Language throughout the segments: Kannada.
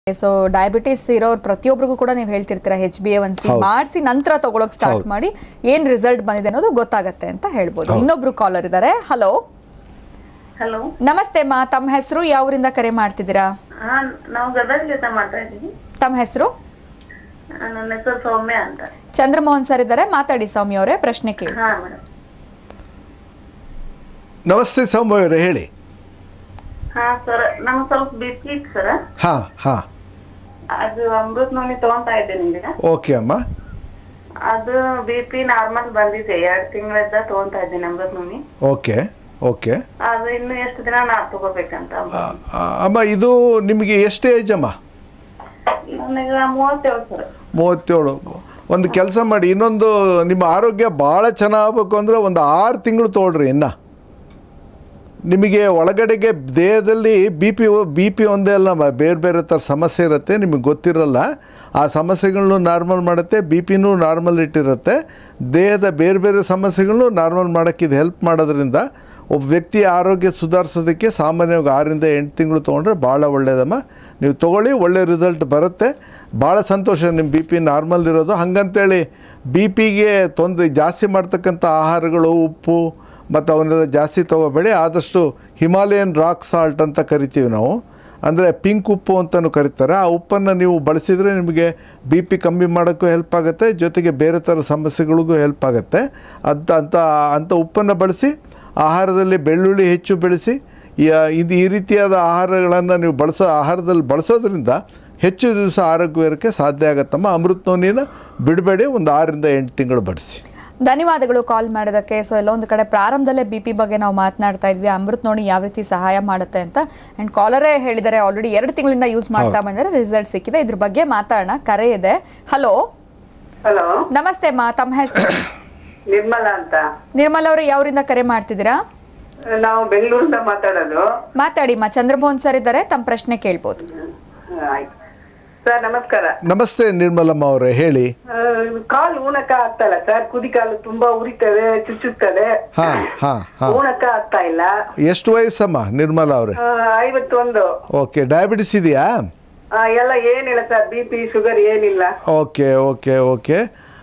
ಸೊ ಡಯಾಬಿಟಿಸ್ ಇರೋರು ಪ್ರತಿಯೊಬ್ಬರಿಗೂ ಕೂಡ ನೀವು ಹೇಳ್ತಿರ್ತೀರಾ H B A one C ಮಾಡಿಸಿ ನಂತರ ತಗೊಳಕ್ ಸ್ಟಾರ್ಟ್ ಮಾಡಿ ಏನ್ ರಿಸಲ್ಟ್ ಬಂದಿದೆ ಅನ್ನೋದು ಗೊತ್ತಾಗತ್ತೆ ಅಂತ ಹೇಳ್ಬೋದು ಇನ್ನೊಬ್ರು ಕಾಲರ್ ಇದ್ದಾರೆ ಹಲೋ ಹಲೋ ನಮಸ್ತೆ ಮಾ ತಮ್ಮ ಹೆಸರು ಯಾವರಿಂದ ಕರೆ ಮಾಡ್ತಿದ್ದೀರಾ ಹಾ ನಾವು ಗದಗದಿಂದ ಮಾಡ್ತಾ ಇದ್ದೀವಿ ತಮ್ಮ ಹೆಸರು ಆ, ನನ್ನ ಹೆಸರು ಸೌಮ್ಯ ಅಂತ ಚಂದ್ರಮೋಹನ್ ಸರ್ ಇದ್ದಾರೆ ಮಾತಾಡಿ ಸೌಮ್ಯ ಅವರೇ ಪ್ರಶ್ನೆ ಕೇಳಿ ಹಾ ಮೇಡಮ್ ನಮಸ್ತೆ ಸೌಮ್ಯ ಅವರೇ ಹೇಳಿ ಹಾ ಸರ್ ನಮ್ಗೆ ಸ್ವಲ್ಪ ಬಿ ಪಿ ಇತ್ತು ಸರ್ ಹಾಂ ಹಾಂ ಅದು ಅಮೃತ್ ನೋಡಿ ತಗೊಂತಾ ಇದ್ದೀನಿ ಈಗ ಓಕೆ ಅಮ್ಮ ಅದು ಬಿ ಪಿ ನಾರ್ಮಲ್ ಬಂದಿದೆ ಎರಡು ತಿಂಗಳಿಂದ ತಗೊಂತಾ ಇದ್ದೀನಿ ಅಮೃತ್ ನುನಿ ಓಕೆ ಓಕೆ ಅದು ಇನ್ನು ಎಷ್ಟು ದಿನ ನಾ ತಗೋಬೇಕಂತ ಆ, ಆ, ಅಮ್ಮ ಇದು ನಿಮಗೆ ಎಷ್ಟು ಏಜ್ ಅಮ್ಮ ನನಗೆ ಮೂವತ್ತೇಳು ಸರ್ ಮೂವತ್ತೇಳು ಒಂದು ಕೆಲಸ ಮಾಡಿ ಇನ್ನೊಂದು ನಿಮ್ಮ ಆರೋಗ್ಯ ಭಾಳ ಚೆನ್ನಾಗಬೇಕು ಅಂದರೆ ಒಂದು ಆರು ತಿಂಗಳು ತೊಗೊಳ್ರಿ ಇನ್ನು ನಿಮಗೆ ಒಳಗಡೆಗೆ ದೇಹದಲ್ಲಿ ಬಿ ಪಿ ಬಿ ಪಿ ಒಂದೇ ಅಲ್ಲ ಮ- ಬೇರೆ ಬೇರೆ ಥರ ಸಮಸ್ಯೆ ಇರುತ್ತೆ ನಿಮಗೆ ಗೊತ್ತಿರಲ್ಲ ಆ ಸಮಸ್ಯೆಗಳನ್ನು ನಾರ್ಮಲ್ ಮಾಡುತ್ತೆ ಬಿ ಪಿನೂ ನಾರ್ಮಲ್ ಇಟ್ಟಿರುತ್ತೆ ದೇಹದ ಬೇರೆ ಬೇರೆ ಸಮಸ್ಯೆಗಳನ್ನು ನಾರ್ಮಲ್ ಮಾಡೋಕ್ಕೆ ಇದು ಹೆಲ್ಪ್ ಮಾಡೋದ್ರಿಂದ ಒಬ್ಬ ವ್ಯಕ್ತಿಯ ಆರೋಗ್ಯ ಸುಧಾರಿಸೋದಕ್ಕೆ ಸಾಮಾನ್ಯವಾಗಿ ಆರರಿಂದ ಎಂಟು ತಿಂಗಳು ತೊಗೊಂಡ್ರೆ ಭಾಳ ಒಳ್ಳೆಯದಮ್ಮ ನೀವು ತೊಗೊಳ್ಳಿ ಒಳ್ಳೆ ರಿಸಲ್ಟ್ ಬರುತ್ತೆ ಭಾಳ ಸಂತೋಷ ನಿಮ್ಮ ಬಿ ಪಿ ನಾರ್ಮಲ್ ಇರೋದು ಹಾಗಂತೇಳಿ ಬಿ ಪಿಗೆ ತೊಂದರೆ ಜಾಸ್ತಿ ಮಾಡ್ತಕ್ಕಂಥ ಆಹಾರಗಳು ಉಪ್ಪು ಮತ್ತು ಅವನ್ನೆಲ್ಲ ಜಾಸ್ತಿ ತೊಗೋಬೇಡಿ ಆದಷ್ಟು ಹಿಮಾಲಯನ್ ರಾಕ್ ಸಾಲ್ಟ್ ಅಂತ ಕರಿತೀವಿ ನಾವು ಅಂದರೆ ಪಿಂಕ್ ಉಪ್ಪು ಅಂತಲೂ ಕರೀತಾರೆ ಆ ಉಪ್ಪನ್ನು ನೀವು ಬಳಸಿದರೆ ನಿಮಗೆ ಬಿ ಪಿ ಕಮ್ಮಿ ಮಾಡೋಕ್ಕೂ ಹೆಲ್ಪ್ ಆಗುತ್ತೆ ಜೊತೆಗೆ ಬೇರೆ ಥರ ಸಮಸ್ಯೆಗಳಿಗೂ ಹೆಲ್ಪ್ ಆಗುತ್ತೆ ಅಂತ ಅಂತ ಅಂಥ ಉಪ್ಪನ್ನು ಬಳಸಿ ಆಹಾರದಲ್ಲಿ ಬೆಳ್ಳುಳ್ಳಿ ಹೆಚ್ಚು ಬೆಳೆಸಿ ಈ- ಇದು ಈ ರೀತಿಯಾದ ಆಹಾರಗಳನ್ನು ನೀವು ಬಳಸೋ ಆಹಾರದಲ್ಲಿ ಬಳಸೋದ್ರಿಂದ ಹೆಚ್ಚು ದಿವಸ ಆರೋಗ್ಯಕ್ಕೆ ಸಾಧ್ಯ ಆಗುತ್ತಮ್ಮ ಅಮೃತ ನೋನಿನ ಬಿಡಬೇಡಿ ಒಂದು ಆರರಿಂದ ಎಂಟು ತಿಂಗಳು ಬಡಿಸಿ ಧನ್ಯವಾದಗಳು ಕಾಲ್ ಮಾಡೋದಕ್ಕೆ ಸೊ ಎಲ್ಲ ಒಂದು ಕಡೆ ಪ್ರಾರಂಭದಲ್ಲೇ ಬಿ ಪಿ ಬಗ್ಗೆ ನಾವು ಮಾತನಾಡ್ತಾ ಇದ್ವಿ ಅಮೃತ್ ನೋಡಿ ಯಾವ ರೀತಿ ಸಹಾಯ ಮಾಡುತ್ತೆ ಅಂತ ಆ್ಯಂಡ್ ಕಾಲರೇ ಹೇಳಿದ್ದಾರೆ ಆಲ್ರೆಡಿ ಎರಡು ತಿಂಗಳಿಂದ ಯೂಸ್ ಮಾಡ್ತಾ ಬಂದರೆ ರಿಸಲ್ಟ್ ಸಿಕ್ಕಿದೆ ಇದ್ರ ಬಗ್ಗೆ ಮಾತಾಡೋಣ ಕರೆ ಇದೆ ಹಲೋ ಹಲೋ ನಮಸ್ತೆ ಮಾ ತಮ್ಮ ಹೆಸರು ನಿರ್ಮಲಾ ಅಂತ ನಿರ್ಮಲ್ ಅವರು ಯಾವರಿಂದ ಕರೆ ಮಾಡ್ತಿದ್ದೀರಾ ನಾವು ಬೆಂಗಳೂರಿಂದ ಮಾತಾಡೋದು ಮಾತಾಡಿ ಮಾ ಚಂದ್ರಮೋಹನ್ ಸರ್ ಇದ್ದಾರೆ ತಮ್ಮ ಪ್ರಶ್ನೆ ಕೇಳ್ಬೋದು ಆಯ್ತು ಸರ್ ನಮಸ್ಕಾರ ನಮಸ್ತೆ ನಿರ್ಮಲಮ್ಮ ಅವರೇ ಹೇಳಿ ಕಾಲು ಊನಕ ಆಗ್ತಲ್ಲ ಸರ್ ಕುದಿ ಕಾಲು ತುಂಬಾ ಉರಿತದೆ ಚುಚ್ಚುತ್ತದೆ ಹಾಂ ಹಾಂ ಹಾಂ ಊನಕ ಆಗ್ತಾ ಇಲ್ಲ ಎಷ್ಟು ವಯಸ್ಸಮ್ಮ ನಿರ್ಮಲಾ ಅವರೇ ಆ, ಐವತ್ತೊಂದು ಓಕೆ ಡಯಾಬಿಟಿಸ್ ಇದೆಯಾ ಆ, ಎಲ್ಲ ಏನಿಲ್ಲ ಸರ್ ಬಿ ಪಿ ಶುಗರ್ ಏನಿಲ್ಲ ಓಕೆ ಓಕೆ ಓಕೆ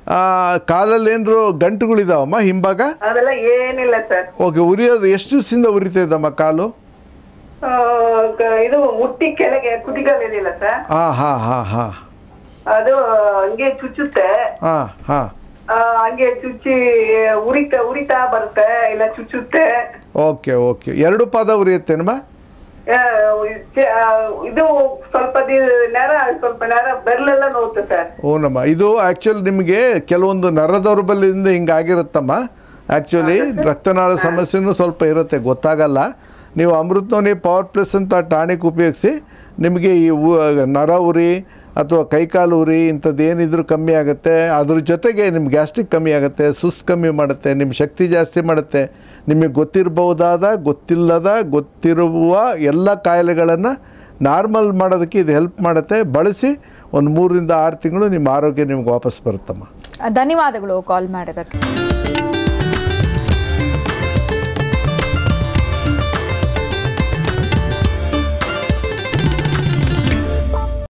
ಕಾಲಲ್ಲಿ ಏನಾರು ಗಂಟುಗಳಿದಾವಮ್ಮ ಹಿಂಭಾಗ ಅದೆಲ್ಲ ಏನಿಲ್ಲ ಸರ್ ಓಕೆ ಉರಿಯೋದು ಎಷ್ಟು ದಿವಸದಿಂದ ಉರಿತಾ ಇದ್ದಮ್ಮ ಕಾಲು ಆ, ಕ- ಇದು ಮುಟ್ಟಿ ಕೆಳಗೆ ಕುದಿಗಾಲಿಲ್ಲ ಸರ್ ಹಾಂ ಹಾಂ ಹಾಂ ಹಾಂ ಅದು ಹಂಗೆ ಚುಚ್ಚುತ್ತೆ ಹಾಂ ಹಾಂ ಆ, ಹಂಗೆ ಚುಚ್ಚಿ ಉರಿತಾ ಉರಿತಾ ಬರುತ್ತೆ ಇಲ್ಲ ಚುಚ್ಚುತ್ತೆ ಓಕೆ ಓಕೆ ಎರಡು ಪಾದ ಉರಿಯುತ್ತೇನಮ್ಮ ಆ, ಚೆ- ಆ, ಇದು ಸ್ವಲ್ಪ ದಿ- ನರ ಸ್ವಲ್ಪ ನರ ಬೆರಳೆಲ್ಲ ನೋವುತ್ತೆ ಸರ್ ಓನಮ್ಮ ಇದು ಆ್ಯಕ್ಚುಲಿ ನಿಮಗೆ ಕೆಲವೊಂದು ನರ ದೌರ್ಬಲ್ಯದಿಂದ ಹಿಂಗಾಗಿರುತ್ತಮ್ಮ ಆ್ಯಕ್ಚುಲಿ ರಕ್ತನಾಳ ಸಮಸ್ಯೆನೂ ಸ್ವಲ್ಪ ಇರುತ್ತೆ ಗೊತ್ತಾಗಲ್ಲ ನೀವು ಅಮೃತನೋನಿ ಪವರ್ ಪ್ಲಸ್ ಅಂತ ಟಾನಿಕ್ ಉಪಯೋಗಿಸಿ ನಿಮಗೆ ಈ ಉ- ನರ ಉರಿ ಅಥವಾ ಕೈಕಾಲು ಉರಿ ಇಂಥದ್ದು ಏನಿದ್ರು ಕಮ್ಮಿ ಆಗುತ್ತೆ ಅದ್ರ ಜೊತೆಗೆ ನಿಮ್ಮ ಗ್ಯಾಸ್ಟ್ರಿಕ್ ಕಮ್ಮಿ ಆಗುತ್ತೆ ಸುಸ್ ಕಮ್ಮಿ ಮಾಡುತ್ತೆ ನಿಮ್ಮ ಶಕ್ತಿ ಜಾಸ್ತಿ ಮಾಡುತ್ತೆ ನಿಮಗೆ ಗೊತ್ತಿರಬಹುದಾದ ಗೊತ್ತಿಲ್ಲದ ಗೊತ್ತಿರುವ ಎಲ್ಲ ಕಾಯಿಲೆಗಳನ್ನು ನಾರ್ಮಲ್ ಮಾಡೋದಕ್ಕೆ ಇದು ಹೆಲ್ಪ್ ಮಾಡುತ್ತೆ ಬಳಸಿ ಒಂದು ಮೂರರಿಂದ ಆರು ತಿಂಗಳು ನಿಮ್ಮ ಆರೋಗ್ಯ ನಿಮ್ಗೆ ವಾಪಸ್ ಬರುತ್ತಮ್ಮ ಧನ್ಯವಾದಗಳು ಕಾಲ್ ಮಾಡೋದಕ್ಕೆ